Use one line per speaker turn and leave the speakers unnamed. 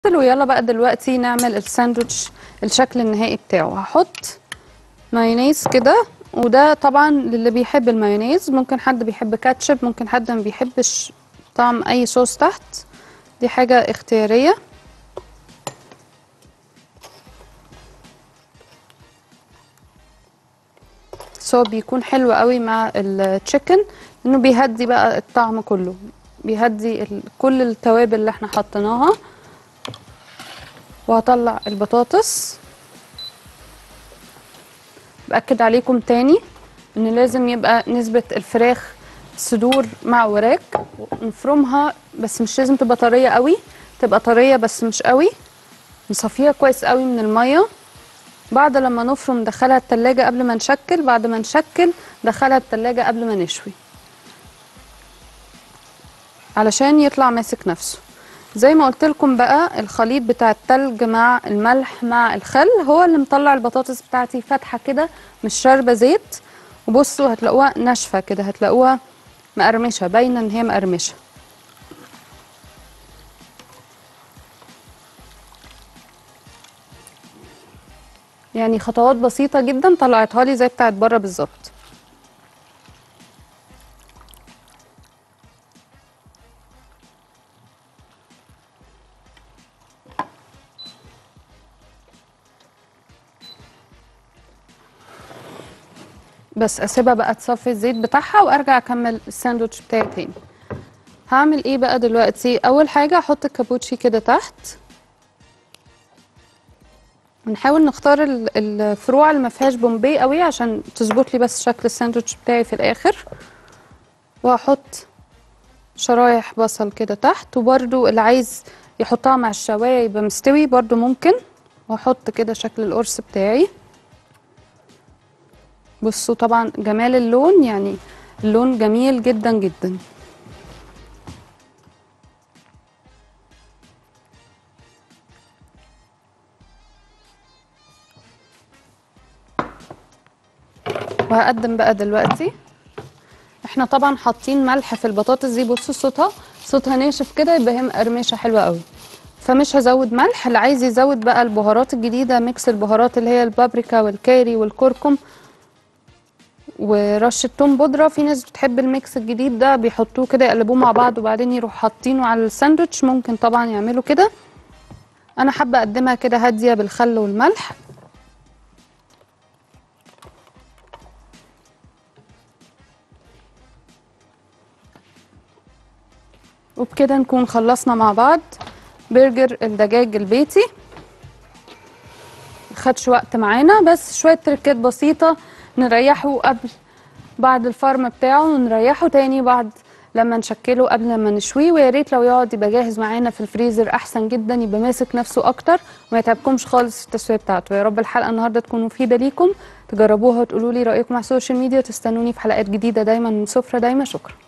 ويلا بقى دلوقتي نعمل الساندوتش الشكل النهائي بتاعه هحط مايونيز كده وده طبعا للي بيحب المايونيز ممكن حد بيحب كاتشب ممكن حد ما بيحبش طعم اي صوص تحت دي حاجة اختيارية بس هو بيكون حلو قوي مع التشيكن انه بيهدي بقى الطعم كله بيهدي ال- كل التوابل اللي احنا حطيناها وهطلع البطاطس باكد عليكم تاني ان لازم يبقى نسبة الفراخ صدور مع وراك نفرمها بس مش لازم تبقى طرية قوي تبقى طرية بس مش قوي نصفيها كويس قوي من المية بعد لما نفرم ندخلها التلاجة قبل ما نشكل بعد ما نشكل ندخلها التلاجة قبل ما نشوي علشان يطلع ماسك نفسه زي ما قلت لكم بقى الخليط بتاع التلج مع الملح مع الخل هو اللي مطلع البطاطس بتاعتي فاتحه كده مش شاربه زيت وبصوا هتلاقوها ناشفه كده هتلاقوها مقرمشه باينه ان هي مقرمشه يعني خطوات بسيطه جدا طلعتها لي زي بتاعت بره بالظبط بس اسيبها بقى تصفي الزيت بتاعها وارجع اكمل الساندوتش بتاعي تاني هعمل ايه بقى دلوقتي اول حاجه احط الكابوتشي كده تحت ونحاول نختار ال- الفروع اللي ما فيهاش بومبي قوي عشان تظبط لي بس شكل الساندوتش بتاعي في الاخر وهحط شرايح بصل كده تحت وبرده اللي عايز يحطها مع الشوايه يبقى مستوي برده ممكن واحط كده شكل القرص بتاعي بصوا طبعا جمال اللون يعني اللون جميل جدا جدا وهقدم بقى دلوقتي احنا طبعا حاطين ملح في البطاطس دي بصوا صوتها صوتها ناشف كده يبقى هي مقرمشه حلوه قوي فمش هزود ملح اللي عايز يزود بقى البهارات الجديده ميكس البهارات اللي هي البابريكا والكاري والكركم ورشه توم بودره في ناس بتحب الميكس الجديد ده بيحطوه كده يقلبوه مع بعض وبعدين يروحوا حاطينه على الساندوتش ممكن طبعا يعملوا كده انا حابه اقدمها كده هاديه بالخل والملح وبكده نكون خلصنا مع بعض برجر الدجاج البيتي خدش وقت معانا بس شوية تركات بسيطة نريحه قبل بعد الفرم بتاعه ونريحه تاني بعد لما نشكله قبل ما نشويه ويا ريت لو يقعد يبقى جاهز معانا في الفريزر احسن جدا يبقى ماسك نفسه اكتر وما يتعبكمش خالص في التسويه بتاعته يا رب الحلقه النهارده تكون مفيده ليكم تجربوها وتقولوا لي رايكم على السوشيال ميديا وتستنوني في حلقات جديده دايما من سفره دايما شكرا